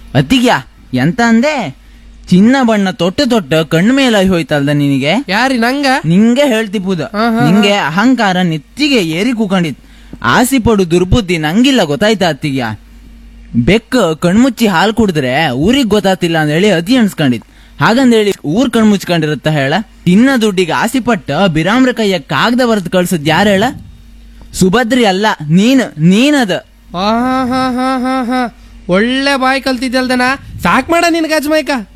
ಅತ್ತಿಗ್ಯಾ ಎಂತ ಅಂದೆ ಚಿನ್ನ ಬಣ್ಣ ತೊಟ್ಟು ತೊಟ್ಟು ಕಣ್ಣು ಮೇಲೆ ಹೋಯ್ತಲ್ದ ನಿನಗೆ ಯಾರಿ ನಂಗ ನಿಂಗೆ ಹೇಳ್ತಿಪ್ಪುದ ಹಾ, ಹಾ, ನಿಂಗೆ ಅಹಂಕಾರ ನೆತ್ತಿಗೆ ಏರಿ ಕೂಕೊಂಡಿತ್ ಆಸಿ ಪಡು ದುರ್ಬುದ್ಧಿ ನಂಗಿಲ್ಲ ಗೊತ್ತಾಯ್ತಾ ಅತ್ತಿಗ್ಯಾ ಬೆಕ್ಕ ಕಣ್ಮುಚ್ಚಿ ಹಾಲು ಕುಡಿದ್ರೆ ಊರಿಗ್ ಗೊತ್ತಾತಿಲ್ಲ ಅಂತ ಹೇಳಿ ಅತಿ ಅನ್ಸ್ಕೊಂಡಿತ್ ಹಾಗಂದೇಳಿ ಊರ್ ಕಣ್ಮುಚ್ಕೊಂಡಿರುತ್ತ ಹೇಳ ತಿನ್ನ ದುಡ್ಡಿಗೆ ಆಸಿ ಪಟ್ಟ ಬಿರಾಮ್ರ ಕೈಯ ಕಾಗದ ಬರೆದು ಕಳ್ಸದ್ ಯಾರ ಹೇಳ ಸುಭದ್ರಿ ಅಲ್ಲ ನೀನ್ ನೀನದ ಆ ಹಾ ಹಾ ಹಾ ಹಾ ಒಳ್ಳೆ ಬಾಯ್ ಕಲ್ತಿದ್ದಲ್ದನ ಸಾಕ್ ಮಾಡ ನಿನ್ ಗಜ್ಮೈಕ